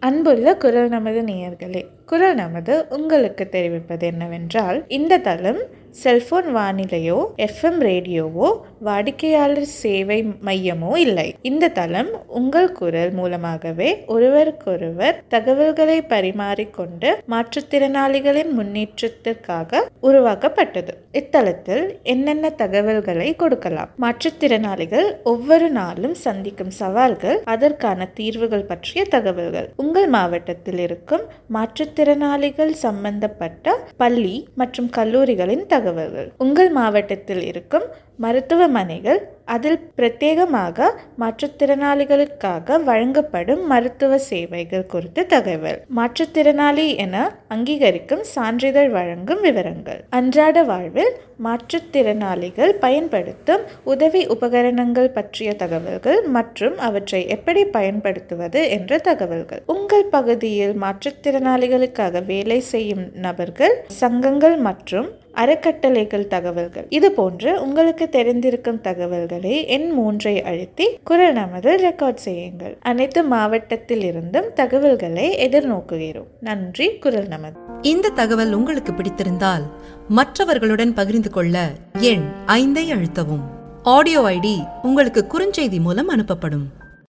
அன்புள்ள குரல் நமது நேயர்களே குரல் நமது உங்களுக்கு தெரிவிப்பது என்னவென்றால் இந்த தளம் செல்போன் வானிலையோ எஃப்எம் ரேடியோவோ வாடிக்கையாளர் சேவை மையமோ இல்லை இந்த தளம் உங்கள் குரல் மூலமாகவே ஒருவருக்கொருவர் தகவல்களை பரிமாறிக்கொண்டு மாற்றுத்திறனாளிகளின் முன்னேற்றத்திற்காக உருவாக்கப்பட்டது இத்தளத்தில் என்னென்ன தகவல்களை கொடுக்கலாம் மாற்றுத்திறனாளிகள் ஒவ்வொரு நாளும் சந்திக்கும் சவால்கள் அதற்கான தீர்வுகள் பற்றிய தகவல்கள் உங்கள் மாவட்டத்தில் இருக்கும் மாற்றுத்திறனாளிகள் சம்பந்தப்பட்ட பள்ளி மற்றும் கல்லூரிகளின் தகவல்கள் உங்கள் மாவட்டத்தில் இருக்கும் மருத்துவமனைகள் அதில் பிரத்யேகமாக மாற்றுத்திறனாளிகளுக்காக வழங்கப்படும் மருத்துவ சேவைகள் குறித்த தகவல் மாற்றுத்திறனாளி என அங்கீகரிக்கும் சான்றிதழ் வழங்கும் விவரங்கள் அன்றாட வாழ்வில் மாற்றுத்திறனாளிகள் பயன்படுத்தும் உதவி உபகரணங்கள் பற்றிய தகவல்கள் மற்றும் அவற்றை எப்படி பயன்படுத்துவது என்ற தகவல்கள் உங்கள் பகுதியில் மாற்றுத்திறனாளிகளுக்காக வேலை செய்யும் நபர்கள் சங்கங்கள் மற்றும் அறக்கட்டளைகள் தகவல்கள் இது போன்று உங்களுக்கு தெரிந்திருக்கும் தகவல்களை எண் மூன்றை அழுத்தி குரல் நமது ரெக்கார்ட் செய்யுங்கள் அனைத்து மாவட்டத்தில் இருந்தும் தகவல்களை எதிர்நோக்குகிறோம் நன்றி குரல் நமது இந்த தகவல் உங்களுக்கு பிடித்திருந்தால் மற்றவர்களுடன் பகிர்ந்து கொள்ள எண் ஐந்தை அழுத்தவும் ஆடியோ ஐடி உங்களுக்கு குறுஞ்செய்தி மூலம் அனுப்பப்படும்